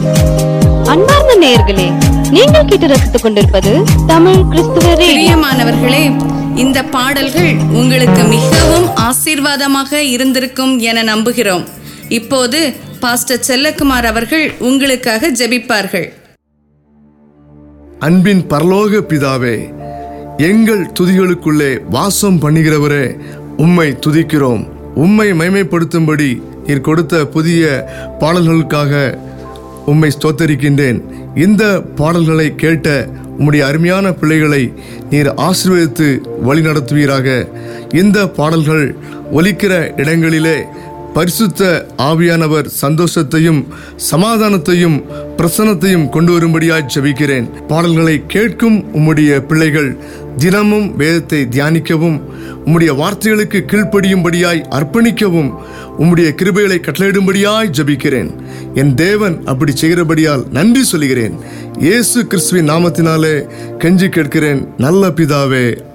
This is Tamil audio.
அன்பார்ந்த நேயர்களே நீங்கள் கேட்டு ரசித்துக் கொண்டிருப்பது தமிழ் கிறிஸ்துவ ரேடியோ பிரியமானவர்களே இந்த பாடல்கள் உங்களுக்கு மிகவும் ஆசீர்வாதமாக இருந்திருக்கும் என நம்புகிறோம் இப்போது பாஸ்டர் செல்லக்குமார் அவர்கள் உங்களுக்காக ஜெபிப்பார்கள் அன்பின் பரலோக பிதாவே எங்கள் துதிகளுக்குள்ளே வாசம் பண்ணுகிறவரே உம்மை துதிக்கிறோம் உம்மை மைமைப்படுத்தும்படி நீர் கொடுத்த புதிய பாடல்களுக்காக உம்மை ஸ்தோத்தரிக்கின்றேன் இந்த பாடல்களை கேட்ட உம்முடைய அருமையான பிள்ளைகளை நீர் ஆசீர்வதித்து வழிநடத்துவீராக இந்த பாடல்கள் ஒலிக்கிற இடங்களிலே பரிசுத்த ஆவியானவர் சந்தோஷத்தையும் சமாதானத்தையும் பிரசன்னத்தையும் கொண்டு வரும்படியாய் ஜெபிக்கிறேன் பாடல்களை கேட்கும் உம்முடைய பிள்ளைகள் தினமும் வேதத்தை தியானிக்கவும் உம்முடைய வார்த்தைகளுக்கு கீழ்ப்படியும்படியாய் அர்ப்பணிக்கவும் உம்முடைய கிருபைகளை கட்டளையிடும்படியாய் ஜெபிக்கிறேன் என் தேவன் அப்படி செய்கிறபடியால் நன்றி சொல்கிறேன் இயேசு கிறிஸ்துவின் நாமத்தினாலே கெஞ்சி கேட்கிறேன் நல்ல பிதாவே